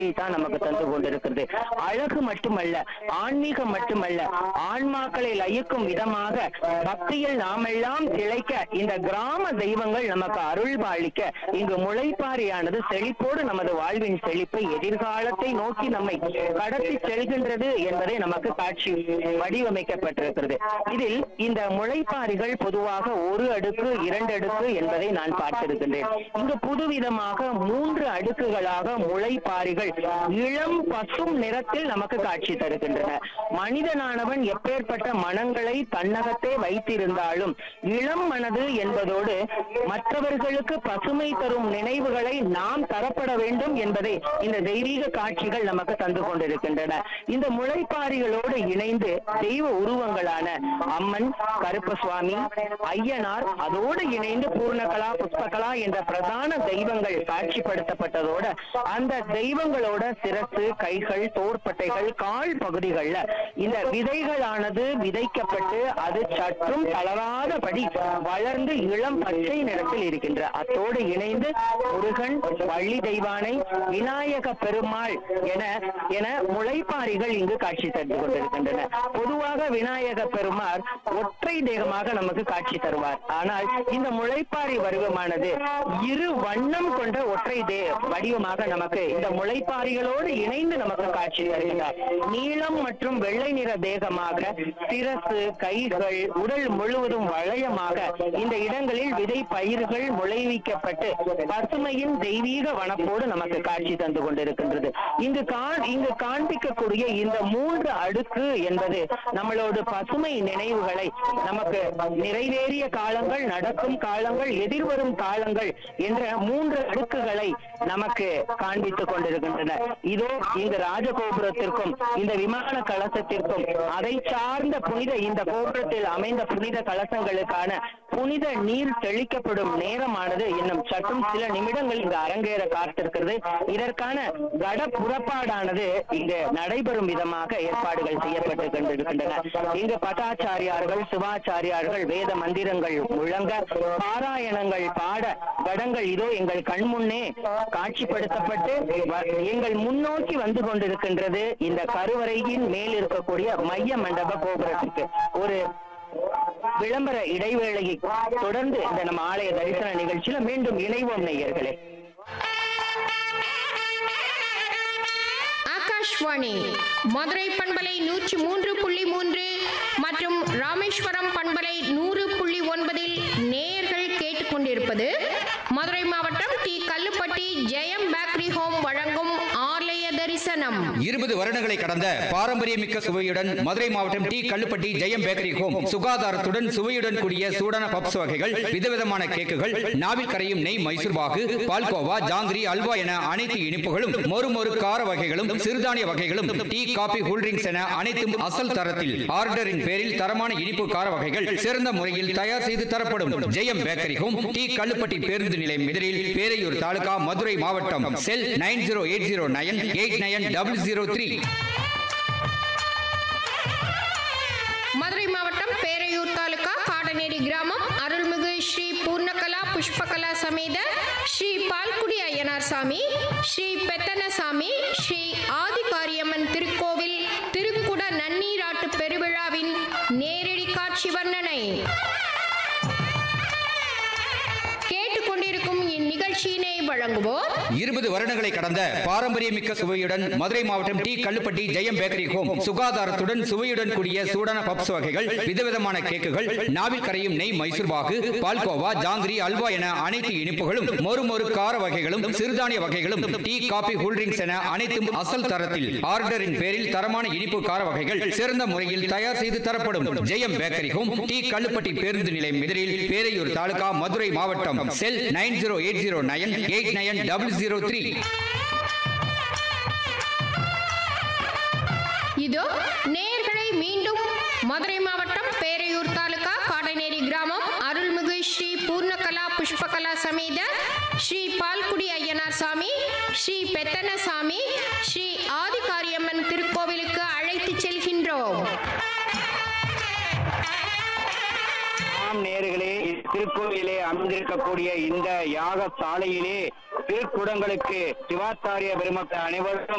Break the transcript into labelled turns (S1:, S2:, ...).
S1: தான் நமக்கு தந்து கொண்டிருக்கிறது அழகு மட்டுமல்ல ஆன்மீகம் மட்டுமல்ல ஆன்மாக்களை லயிக்கும் விதமாக பக்தியில் நாமெல்லாம் திளைக்க இந்த கிராம தெய்வங்கள் நமக்கு அருள் பாலிக்க இங்கு முளைப்பாரியானது செழிப்போடு நமது வாழ்வின் செழிப்பை எதிர்காலத்தை நோக்கி நம்மை கடத்தி செல்கின்றது என்பதை நமக்கு காட்சி வடிவமைக்கப்பட்டிருக்கிறது இதில் இந்த முளைப்பாரிகள் பொதுவாக ஒரு அடுக்கு இரண்டு அடுக்கு என்பதை நான் பார்த்திருக்கின்றேன் இங்கு புதுவிதமாக மூன்று அடுக்குகளாக முளைப்பாரிகள் இளம் பசும் நிறத்தில் நமக்கு காட்சி தருகின்றன மனிதனானவன் எப்பேற்பட்ட மனங்களை தன்னகத்தே வைத்திருந்தாலும் இளம் மனது என்பதோடு மற்றவர்களுக்கு பசுமை தரும் நினைவுகளை நாம் தரப்பட வேண்டும் என்பதை இந்த தெய்வீக காட்சிகள் நமக்கு தந்து கொண்டிருக்கின்றன இந்த முளைப்பாரிகளோடு இணைந்து தெய்வ உருவங்களான அம்மன் கருப்பசுவாமி ஐயனார் அதோடு இணைந்து பூர்ணகலா புஷ்பகலா என்ற பிரதான தெய்வங்கள் காட்சிப்படுத்தப்பட்டதோட அந்த தெய்வங்களோட சிரசு கைகள் தோள்பட்டைகள் கால் பகுதிகள்ல இந்த விதைகளானது விதைக்கப்பட்டு அது சற்றும் தளராதபடி வளர்ந்து இளம் பச்சை நிறத்தில் இருக்கின்ற அத்தோடு இணைந்து முருகன் வள்ளி தெய்வானை விநாயக பெருமாள் என என முளைப்பாரிகள் இங்கு காட்சி தந்து கொண்டிருக்கின்றன பொதுவாக விநாயக பெருமாள் ஒற்றை தேகமாக நமக்கு காட்சி தருவார் ஆனால் இந்த முளைப்பாரி வடிவமானது இரு வண்ணம் கொண்ட ஒற்றை தே வடிவமாக நமக்கு இந்த முளைப்பாரிகளோடு இணைந்து நமக்கு காட்சி தருகிறார் நீளம் மற்றும் வெள்ளை நிற தேகமாக சிரசு கைகள் உடல் முழுவதும் வளையமாக இந்த இடங்களில் விதை பயிர்கள் முளைவிக்கப்பட்டு பசுமையின் தெய்வீக வனப்போடு நமக்கு காட்சி தந்து கொண்டிருக்கின்றது இங்கு காண் இங்கு காண்பிக்கக்கூடிய இந்த மூன்று அடுக்கு என்பது நம்மளோட பசுமை நினைவுகளை நமக்கு நிறைவேறிய காலங்கள் நடக்கும் காலங்கள் எதிர்வரும் காலங்கள் என்ற மூன்று அடுக்குகளை நமக்கு காண்பித்துக் கொண்டிருக்கின்றன இதோ இங்கு ராஜகோபுரத்திற்கும் இந்த விமான கலசத்திற்கும் அதை சார்ந்த புனித இந்த கோபுரத்தில் அமைந்த புனித கலசங்களுக்கான புனித நீர் தெளிக்கப்படும் நேரமானது இன்னும் சற்றும் சில நிமிடங்கள் இங்கு அரங்கேற காத்திருக்கிறது இதற்கான கட புறப்பாடானது இங்கு நடைபெறும் விதமாக ஏற்பாடுகள் செய்யப்பட்டு கொண்டிருக்கின்றன இங்கு பட்டாச்சாரியார்கள் சிவாச்சாரியார்கள் வேத மந்திரங்கள் முழங்க பாராயணங்கள் பாட கடங்கள் இதோ எங்கள் கண்முன்னே காட்சிப்படுத்தப்பட்டு வ- எங்கள் முன்னோக்கி வந்து கொண்டிருக்கின்றது இந்த கருவறையின் மேல் இருக்கக்கூடிய மைய மண்டப கோபுரத்துக்கு ஒரு விளம்பர இடைவேளையை தொடர்ந்து இந்த நம்ம ஆலய தரிசன நிகழ்ச்சியில மீண்டும் இணைவோம் நேயர்களே
S2: ஆகாஷ்வாணி மதுரை பண்பலை நூற்றி மூன்று புள்ளி மூன்று மற்றும் ராமேஸ்வரம் பண்பலை நூறு புள்ளி ஒன்பதில் நேயர்கள் கேட்டுக்கொண்டிருப்பது மதுரை மாவட்டம் T Kallupatti Jeyam bakery home வழங்கும் ஆலய தரிசனம்
S3: இருபது வருடங்களை கடந்த பாரம்பரியமிக்க சுவையுடன் மதுரை மாவட்டம் T Kallupatti Jeyam bakery home சுகாதாரத்துடன் சுவையுடன் கூடிய சூடான பப்ஸ் வகைகள் விதவிதமான கேக்குகள் நாவில் கரையும் நெய் மைசூர் பாகு பால்கோவா ஜாங்கிரி அல்வா என அனைத்து இனிப்புகளும் மொறு மொறு கார வகைகளும் சிறுதானிய வகைகளும் டீ காபி கூல்ட்ரிங்க்ஸ் என அனைத்தும் அசல் தரத்தில் ஆர்டரின் பேரில் தரமான இனிப்பு கார வகைகள் சிறந்த முறையில் தயார் செய்து தரப்படும் Jeyam bakery home T Kallupatti பேருந்து நிலையம் எதிரில் பேரையூர் தாலுகா மதுரை மாவட்டம் cell nine zero eight zero nine eight nine double zero three
S2: Madurai மாவட்டம் பேரையூர் தாலுகா காடநேரி கிராமம் அருள்மிகு ஸ்ரீ பூர்ணகலா புஷ்பகலா சமேத ஸ்ரீ பால்குடி ஐயனார் சாமி ஸ்ரீ பெத்தனசாமி ஸ்ரீ ஆதிகாரியம்மன் திருக்கோவில் திருக்குட நன்னீராட்டு பெருவிழாவின் நேரடி காட்சி வர்ணனை கேட்டுக்கொண்டிருக்கும் இந்நிகழ்ச்சியினை வழங்குவோர்
S3: இருபது வருடங்களை கடந்த பாரம்பரியமிக்க சுவையுடன் மதுரை மாவட்டம் T Kallupatti Jeyam bakery home சுகாதாரத்துடன் சுவையுடன் கூடிய சூடான பப்ஸ் வகைகள் விதவிதமான கேக்குகள் நாவில் கரையும் நெய் மைசூர் பாகு பால்கோவா ஜாங்கிரி அல்வா என அனைத்து இனிப்புகளும் மொறு மொறு கார வகைகளும் சிறுதானிய வகைகளும் டீ காபி கூல்ட்ரிங்க்ஸ் என அனைத்தும் அசல் தரத்தில் ஆர்டரின் பேரில் தரமான இனிப்பு கார வகைகள் சிறந்த முறையில் தயார் செய்து தரப்படும் Jeyam bakery home T Kallupatti பேருந்து நிலையம் எதிரில் பேரையூர் தாலுகா மதுரை மாவட்டம் cell nine zero eight zero nine eight nine double zero three
S2: இதோ நேயர்களை மீண்டும் மதுரை மாவட்டம் பேரையூர் தாலுகா காடநேரி கிராமம் அருள்மிகு ஸ்ரீ பூர்ணகலா புஷ்பகலா சமேத ஸ்ரீ பால்குடி ஐயனார் சாமி ஸ்ரீ பெத்தனசாமி ஸ்ரீ ஆதிகாரியம்மன் திருக்கோவிலுக்கு அழைத்துச் செல்கின்றோம்
S1: ஆம் நேர்களே திருக்கோயிலே அமைந்திருக்கக்கூடிய இந்த யாக சாலையிலே திருக்குடங்களுக்கு சிவாச்சாரிய பெருமக்கள் அனைவரும்